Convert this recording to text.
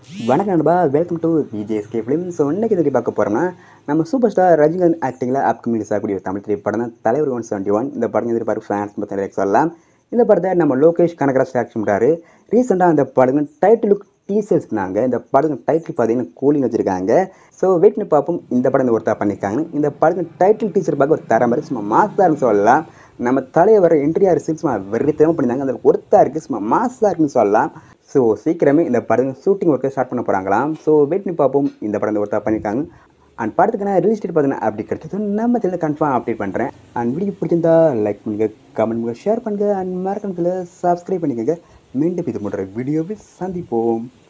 வணக்கம் நண்பா welcome to VJSK film so இன்னைக்கு இதை பார்க்க போகிறோம்னா நம்ம சூப்பர் ஸ்டார் ரஜினிகாந்த் ஆக்டிங்கில் அப்கமிங் ரிலீஸ் ஆகக்கூடிய ஒரு தமிழ் திரைப்படம் தான் தலைவர் ஒன் செவன்ட்டி ஒன் இந்த படம் எதிர்பார்ப்பு ஃபேன்ஸ் பற்றி சொல்லலாம் இந்த படத்தை நம்ம லோகேஷ் கனகராஜ் ஆக்ஷன் பண்ணுறாரு ரீசெண்டாக அந்த படங்கள் டைட்டில் லுக் டீசர்ஸ்னாங்க இந்த படங்கள் டைட்டில் பார்த்தீங்கன்னா கூலிங் வச்சுருக்காங்க ஸோ வெயிட் பண்ணி பார்ப்போம் இந்த படம் இந்த ஒருத்தா பண்ணியிருக்காங்க இந்த படங்கள் டைட்டில் டீச்சர் பார்க்க ஒரு தர மாதிரி சும்மா மாசாருன்னு சொல்லலாம் நம்ம தலைவர் என்ட்ரியார் சீன் சும்மா வெறித்தனமாக பண்ணியிருந்தாங்க அந்த ஒருத்தா இருக்குது சும்மா மாசாக இருக்குன்னு சொல்லலாம் ஸோ சீக்கிரமே இந்த படம் ஷூட்டிங் ஒர்க்கை ஸ்டார்ட் பண்ண போகிறாங்களாம் ஸோ வெயிட் பண்ணி பார்ப்போம் இந்த படம் இந்த ஒருத்தா பண்ணியிருக்காங்க அண்ட் படத்துக்கு நான் ரிலீஸ் டேட் பார்த்தீங்கன்னா அப்படி கிடைச்சது நம்ம சேனல் கன்ஃபார்ம் அப்டேட் பண்ணுறேன் அண்ட் வீடியோ பிடிச்சிருந்தா லைக் பண்ணுங்கள் கமெண்ட் பண்ணுங்கள் ஷேர் பண்ணுங்கள் அண்ட் மறக்கணுங்களை சப்ஸ்கிரைப் பண்ணிக்கோங்க மீண்டும் இது போன்ற வீடியோவில் சந்திப்போம்